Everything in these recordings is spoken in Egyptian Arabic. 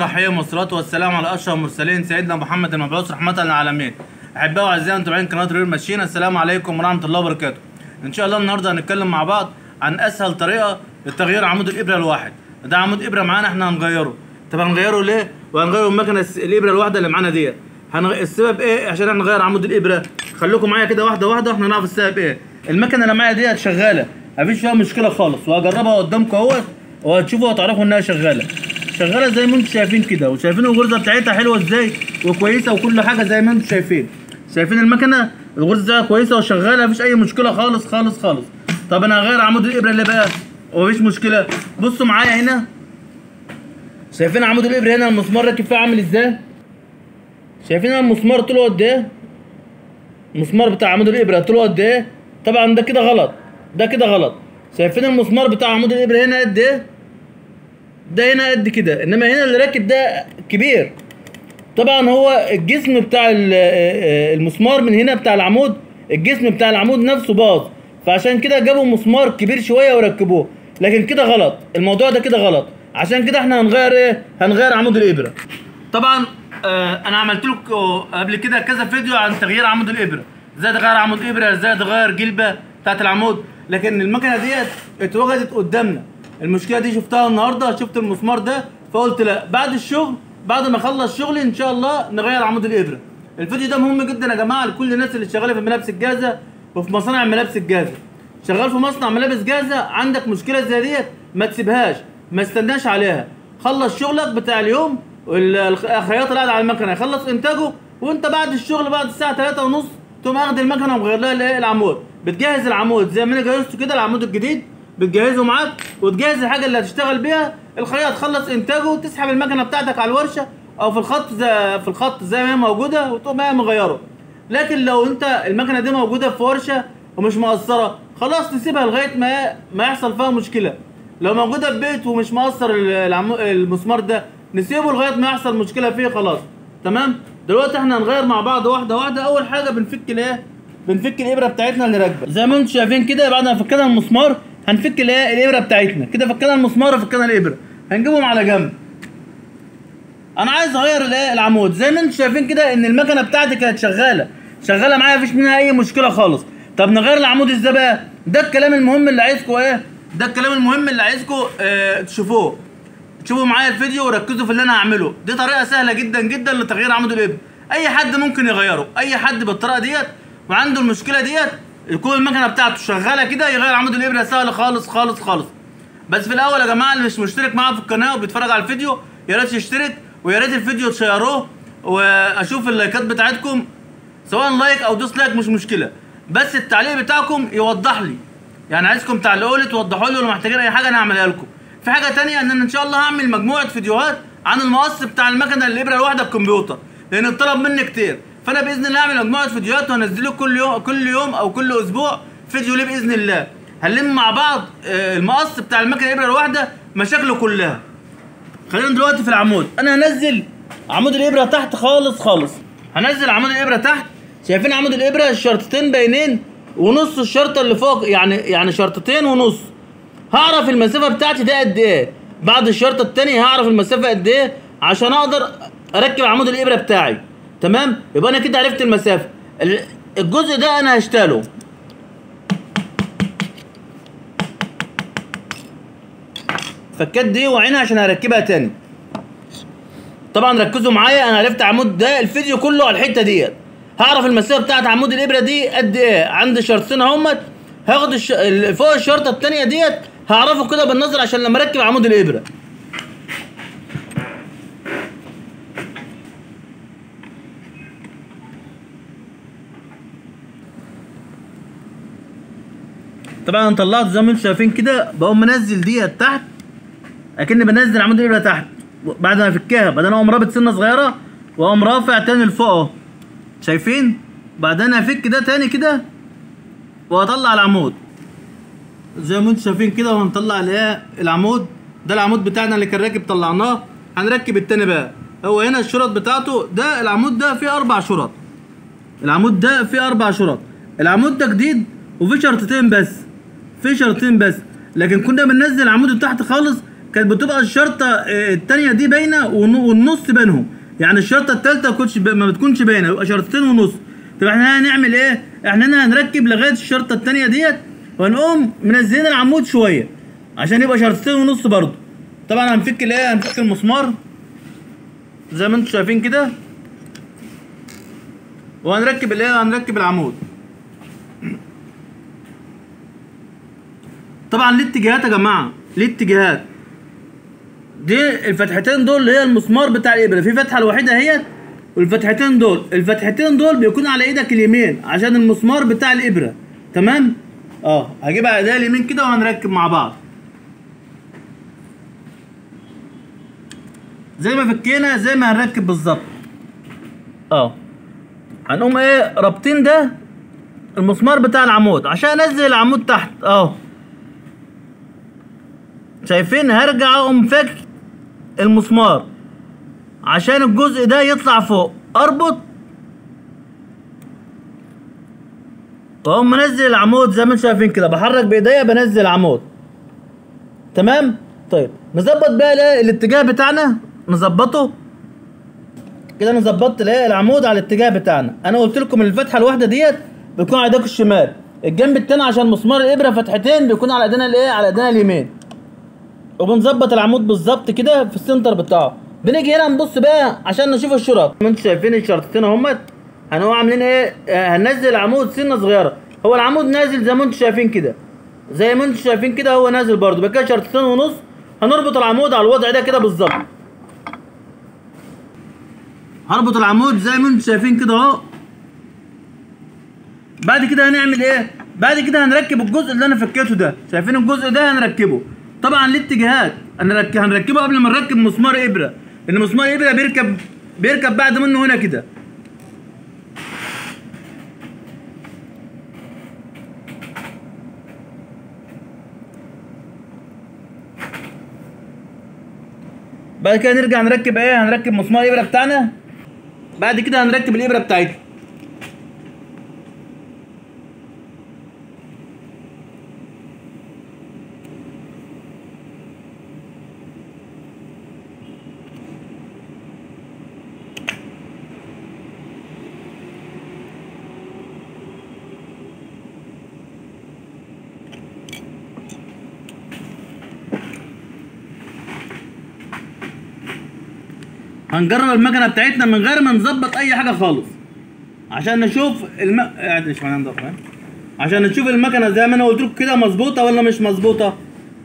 الرحيم والصلاة والسلام على أشرف المرسلين سيدنا محمد المبعوث رحمة للعالمين. أحبائي وأعزائي متابعين قناة ريل ماشين السلام عليكم ورحمة الله وبركاته. إن شاء الله النهاردة هنتكلم مع بعض عن أسهل طريقة لتغيير عمود الإبرة الواحد. ده عمود إبرة معانا إحنا هنغيره. طب هنغيره ليه؟ وهنغيره المكنة الس- الإبرة الواحدة اللي معانا ديت. هنغ... السبب إيه عشان إحنا نغير عمود الإبرة؟ خليكم معايا كده واحدة واحدة وإحنا نعرف السبب إيه. المكنة اللي معايا ديت شغالة مفيش فيها مشكلة خالص وهجربها قدامكم أهوت وهتشوفوا وهتعرفوا إنها شغالة. شغاله زي ما انتم شايفين كده وشايفين الغرزه بتاعتها حلوه ازاي وكويسه وكل حاجه زي ما انتم شايفين شايفين المكنه الغرزه بتاعتها كويسه وشغاله مفيش اي مشكله خالص خالص خالص طب انا هغير عمود الابره اللي بقى ومفيش مشكله بصوا معايا هنا شايفين عمود الابره هنا المسمار راكب فيه عامل ازاي شايفين المسمار طوله قد ايه المسمار بتاع عمود الابره طوله قد ايه طبعا ده كده غلط ده كده غلط شايفين المسمار بتاع عمود الابره هنا قد ايه ده هنا قد كده انما هنا اللي راكب ده كبير طبعا هو الجسم بتاع ال- آه، المسمار من هنا بتاع العمود الجسم بتاع العمود نفسه باظ فعشان كده جابوا مسمار كبير شويه وركبوه لكن كده غلط الموضوع ده كده غلط عشان كده احنا هنغير ايه هنغير عمود الابره طبعا آه انا عملت لكم قبل كده كذا فيديو عن تغيير عمود الابره ازاي تغير عمود ابره ازاي تغير جلبه بتاعت العمود لكن المكنه ديت اتوجدت قدامنا المشكله دي شفتها النهارده شفت المسمار ده فقلت لا بعد الشغل بعد ما اخلص شغلي ان شاء الله نغير عمود الابره الفيديو ده مهم جدا يا جماعه لكل الناس اللي شغاله في الملابس الجاهزه وفي مصانع الملابس الجاهزه شغال في مصنع ملابس جاهزه عندك مشكله زي ديت ما تسيبهاش ما استناش عليها خلص شغلك بتاع اليوم والخياط اللي قاعد على المكنه يخلص انتاجه وانت بعد الشغل بعد الساعه 3 ونص تقوم اخد المكنه ومغير لها الايه العمود بتجهز العمود زي ما انا جهزته كده العمود الجديد بتجهزه معاك وتجهز الحاجه اللي هتشتغل بيها الخياط خلص انتاجه وتسحب المكنه بتاعتك على الورشه او في الخط زي في الخط زي ما هي موجوده وتقوم هي مغيره لكن لو انت المكنه دي موجوده في ورشه ومش مقصره خلاص تسيبها لغايه ما ما يحصل فيها مشكله لو موجوده في بيت ومش مقصر العمو... المسمار ده نسيبه لغايه ما يحصل مشكله فيه خلاص تمام دلوقتي احنا هنغير مع بعض واحده واحده اول حاجه بنفك الايه بنفك الابره بتاعتنا اللي راكبه زي ما انتم شايفين كده بعد ما فكنا المسمار هنفك الايه الابره بتاعتنا كده فكنا المسمار وفكنا الابره هنجيبهم على جنب انا عايز اغير الايه العمود زي ما انتم شايفين كده ان المكنه بتاعتي كانت شغاله شغاله معايا مفيش منها اي مشكله خالص طب نغير العمود ازاي بقى ده الكلام المهم اللي عايزكم ايه ده الكلام المهم اللي عايزكم اه تشوفوه تشوفوا معايا الفيديو وركزوا في اللي انا هعمله دي طريقه سهله جدا جدا لتغيير عمود الابر اي حد ممكن يغيره اي حد بالطريقه ديت وعنده المشكله ديت يكون المكنه بتاعته شغاله كده يغير عمود الابره سهل خالص خالص خالص بس في الاول يا جماعه اللي مش مشترك معايا في القناه وبيتفرج على الفيديو يا ريت يشترك ويا ريت الفيديو تشيروه واشوف اللايكات بتاعتكم سواء لايك او ديسلايك مش مشكله بس التعليق بتاعكم يوضح لي يعني عايزكم تعلقوا لي توضحوا لي لو محتاجين اي حاجه انا هعملها لكم في حاجه تانية ان انا ان شاء الله هعمل مجموعه فيديوهات عن المقص بتاع المكنه الابره الواحده الكمبيوتر لان الطلب مني كتير فانا باذن الله هعمل مجموعه فيديوهات وانزل لكم كل يوم كل يوم او كل اسبوع فيديو ليه باذن الله هنلم مع بعض آه، المقص بتاع المكنه الابره الواحده مشاكله كلها خلينا دلوقتي في العمود انا هنزل عمود الابره تحت خالص خالص هنزل عمود الابره تحت شايفين عمود الابره الشرطتين باينين ونص الشرطه اللي فوق يعني يعني شرطتين ونص هعرف المسافه بتاعتي ده قد ايه بعد الشرطه التانية هعرف المسافه قد ايه عشان اقدر اركب عمود الابره بتاعي تمام يبقى انا كده عرفت المسافه ال- الجزء ده انا هشتغله فكات دي وعينها عشان هركبها تاني طبعا ركزوا معايا انا عرفت عمود ده الفيديو كله على الحته ديت هعرف المسافه بتاعت عمود الابره دي قد ايه عندي شرطين اهمت هاخد الش... ال- فوق الشرطه التانية ديت هعرفه كده بالنظر عشان لما اركب عمود الابره طبعا انا طلعت زي ما انتم شايفين كده بقوم منزل ديت تحت اكني بنزل عمود الابره تحت بعد ما افكها بعدين اقوم رابط سنه صغيره واقوم رافع تاني لفوق اهو شايفين بعدين افك ده تاني كده واطلع العمود زي ما انتم شايفين كده وهنطلع الايه العمود ده العمود بتاعنا اللي كان راكب طلعناه هنركب التاني بقى هو هنا الشرط بتاعته ده العمود ده فيه اربع شرط العمود ده فيه اربع شرط العمود ده جديد وفيه شرطتين بس فيه شرطين بس لكن كنا بننزل عمود تحت خالص كانت بتبقى الشرطه آه، التانية دي باينه ون- والنص بينهم يعني الشرطه التالتة ما بتكونش ما بتكونش باينه يبقى شرطتين ونص طب احنا هنعمل ايه احنا هنا هنركب لغايه الشرطه التانية ديت وهنقوم منزلين العمود شويه عشان يبقى شرطتين ونص برضه طبعا هنفك الايه هنفك المسمار زي ما انتم شايفين كده وهنركب الايه هنركب العمود طبعا ليه اتجاهات يا جماعه ليه اتجاهات دي الفتحتين دول اللي هي المسمار بتاع الابره في فتحه الوحيده اهيت والفتحتين دول الفتحتين دول بيكون على ايدك اليمين عشان المسمار بتاع الابره تمام اه هجيبها على ايديا اليمين كده وهنركب مع بعض زي ما فكينا زي ما هنركب بالظبط اه هنقوم ايه رابطين ده المسمار بتاع العمود عشان انزل العمود تحت اه شايفين هرجع اقوم فك المسمار عشان الجزء ده يطلع فوق اربط واقوم منزل العمود زي ما انتم شايفين كده بحرك بايديا بنزل العمود تمام طيب نظبط بقى الايه الاتجاه بتاعنا نظبطه كده انا ظبطت الايه العمود على الاتجاه بتاعنا انا قلت لكم ان الفتحه الواحده ديت بيكون على ايدك الشمال الجنب التاني عشان مسمار الابره فتحتين بيكون على ايدينا الايه على ايدينا اليمين وبنظبط العمود بالظبط كده في السنتر بتاعه بنيجي هنا نبص بقى عشان نشوف الشرط ما انتم شايفين الشرطتين اهمت هنقوم عاملين ايه آه، هننزل العمود سنه صغيره هو العمود نازل زي ما انتم شايفين كده زي ما انتم شايفين كده هو نازل برضو بقى كده شرطتين ونص هنربط العمود على الوضع ده كده بالظبط هربط العمود زي ما انتم شايفين كده اهو بعد كده هنعمل ايه بعد كده هنركب الجزء اللي انا فكيته ده شايفين الجزء ده هنركبه طبعا ليه اتجاهات هنرك- هنركبه قبل ما نركب مسمار ابره لان مسمار الابره بيركب بيركب بعد منه هنا كده بعد كده نرجع نركب ايه هنركب مسمار الابره بتاعنا بعد كده هنركب الابره بتاعتنا هنجرب المكنه بتاعتنا من غير ما نظبط اي حاجه خالص عشان نشوف الم... قاعد مش معناه نضف فاهم عشان نشوف المكنه زي ما انا قلت لكم كده مظبوطه ولا مش مظبوطه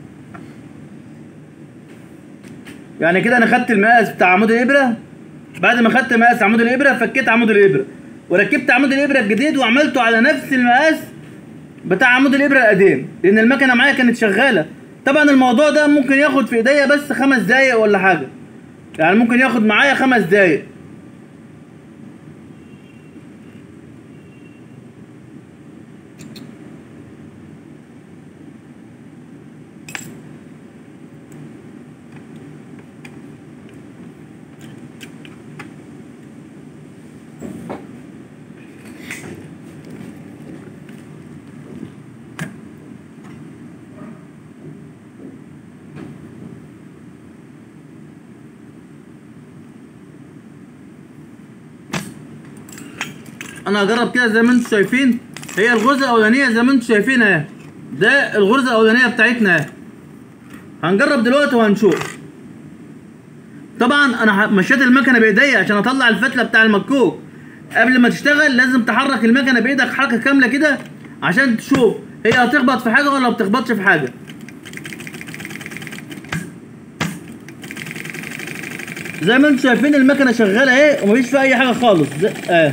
يعني كده انا خدت المقاس بتاع عمود الابره بعد ما خدت مقاس عمود الابره فكيت عمود الابره وركبت عمود الابره الجديد وعملته على نفس المقاس بتاع عمود الابره القديم لان المكنه معايا كانت شغاله طبعا الموضوع ده ممكن ياخد في ايديا بس خمس دقايق ولا حاجه يعني ممكن ياخد معايا خمس دقايق انا هجرب كده زي ما انتم شايفين هي الغرزه الاولانيه زي ما انتم شايفين اهي ده الغرزه الاولانيه بتاعتنا اهي هنجرب دلوقتي وهنشوف طبعا انا ح- مشيت المكنه بايديا عشان اطلع الفتله بتاع المكوك قبل ما تشتغل لازم تحرك المكنه بايدك حركه كامله كده عشان تشوف هي هتخبط في حاجه ولا ما بتخبطش في حاجه زي ما انتم شايفين المكنه شغاله اهي ومفيش فيها اي حاجه خالص زي- اه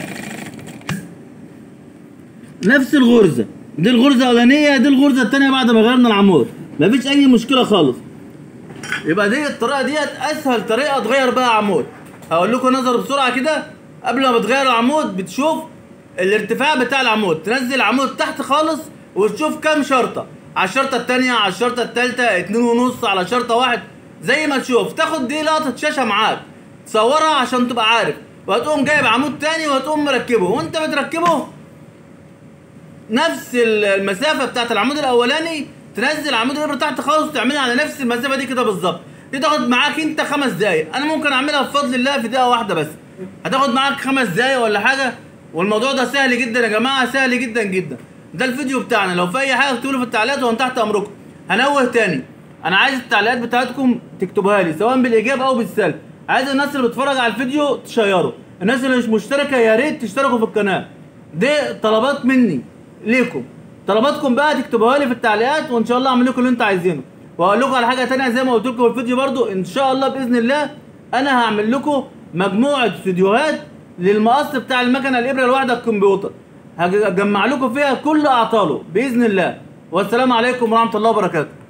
نفس الغرزه دي الغرزه الاولانيه دي الغرزه الثانيه بعد ما غيرنا العمود مفيش اي مشكله خالص يبقى دي الطريقه ديت اسهل طريقه تغير بيها عمود هقول لكم نظر بسرعه كده قبل ما بتغير العمود بتشوف الارتفاع بتاع العمود تنزل العمود تحت خالص وتشوف كام شرطه على الشرطه الثانيه على الشرطه الثالثه اتنين ونص على شرطه واحد زي ما تشوف تاخد دي لقطه شاشه معاك تصورها عشان تبقى عارف وهتقوم جايب عمود تاني وهتقوم مركبه وانت بتركبه نفس المسافه بتاعت العمود الاولاني تنزل عمود الابره تحت خالص وتعملها على نفس المسافه دي كده بالظبط دي تاخد معاك انت خمس دقايق انا ممكن اعملها بفضل الله في دقيقه واحده بس هتاخد معاك خمس دقايق ولا حاجه والموضوع ده سهل جدا يا جماعه سهل جدا جدا ده الفيديو بتاعنا لو في اي حاجه اكتبوا لي في التعليقات وانا تحت امركم هنوه تاني انا عايز التعليقات بتاعتكم تكتبوها لي سواء بالايجاب او بالسلب عايز الناس اللي بتتفرج على الفيديو تشيره الناس اللي مش مشتركه يا ريت تشتركوا في القناه دي طلبات مني ليكم طلباتكم بقى تكتبوها لي في التعليقات وان شاء الله اعمل لكم اللي انتوا عايزينه واقول لكم على حاجه تانية زي ما قلت لكم في الفيديو برضو ان شاء الله باذن الله انا هعمل لكم مجموعه فيديوهات للمقص بتاع المكنه الابره الواحده الكمبيوتر هجمع لكم فيها كل اعطاله باذن الله والسلام عليكم ورحمه الله وبركاته